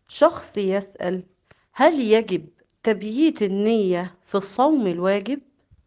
شخص يسأل هل يجب تبييت النية في الصوم الواجب؟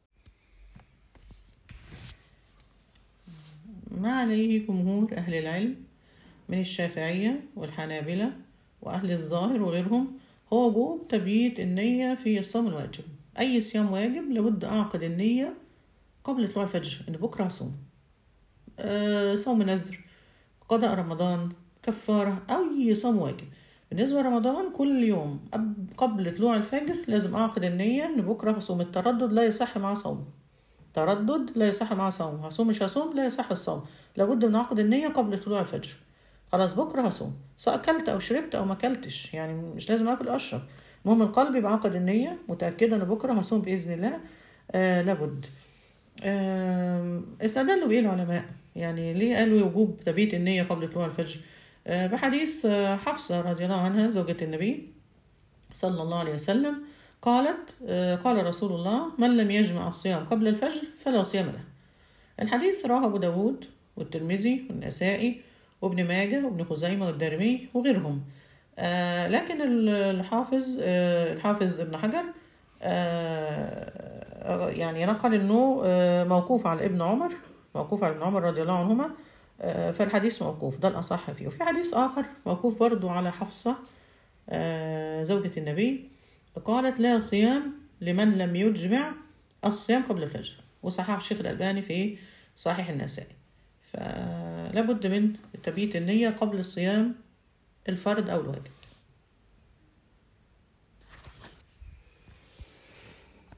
ما عليه جمهور أهل العلم من الشافعية والحنابلة وأهل الظاهر وغيرهم هو وجوب تبييت النية في الصوم الواجب أي صيام واجب لابد أعقد النية قبل طلوع الفجر إن بكرة هصوم آه صوم نذر قضاء رمضان كفارة أي صوم واجب بالنسبة لرمضان كل يوم قب- قبل طلوع الفجر لازم أعقد النية إن بكرة هصوم التردد لا يصح مع صوم تردد لا يصح مع صوم هصوم مش هصوم لا يصح الصوم لابد من عقد النية قبل طلوع الفجر خلاص بكرة هصوم سواء أكلت أو شربت أو ما أكلتش يعني مش لازم آكل أشرب المهم القلب يبقى عقد النية متأكدة إن بكرة هصوم بإذن الله آه لابد آم، استدلوا بإيه العلماء يعني ليه قالوا وجوب تبيت النية قبل طلوع الفجر آه، بحديث آه، حفصة رضي الله عنها زوجة النبي صلى الله عليه وسلم قالت آه، قال رسول الله من لم يجمع الصيام قبل الفجر فلا صيام له الحديث رواه أبو داود والترمذي والنسائي وابن ماجه وابن خزيمة والدارمي وغيرهم آه لكن ال- الحافظ آه الحافظ ابن حجر آه يعني نقل انه آه موقوف على ابن عمر موقوف على ابن عمر رضي الله عنهما آه فالحديث موقوف ده الأصح فيه وفي حديث آخر موقوف برضو على حفصة آه زوجة النبي قالت لا صيام لمن لم يجمع الصيام قبل الفجر وصححه الشيخ الألباني في صحيح النسائي فلا بد من تبييت النية قبل الصيام الفرد أو الواجب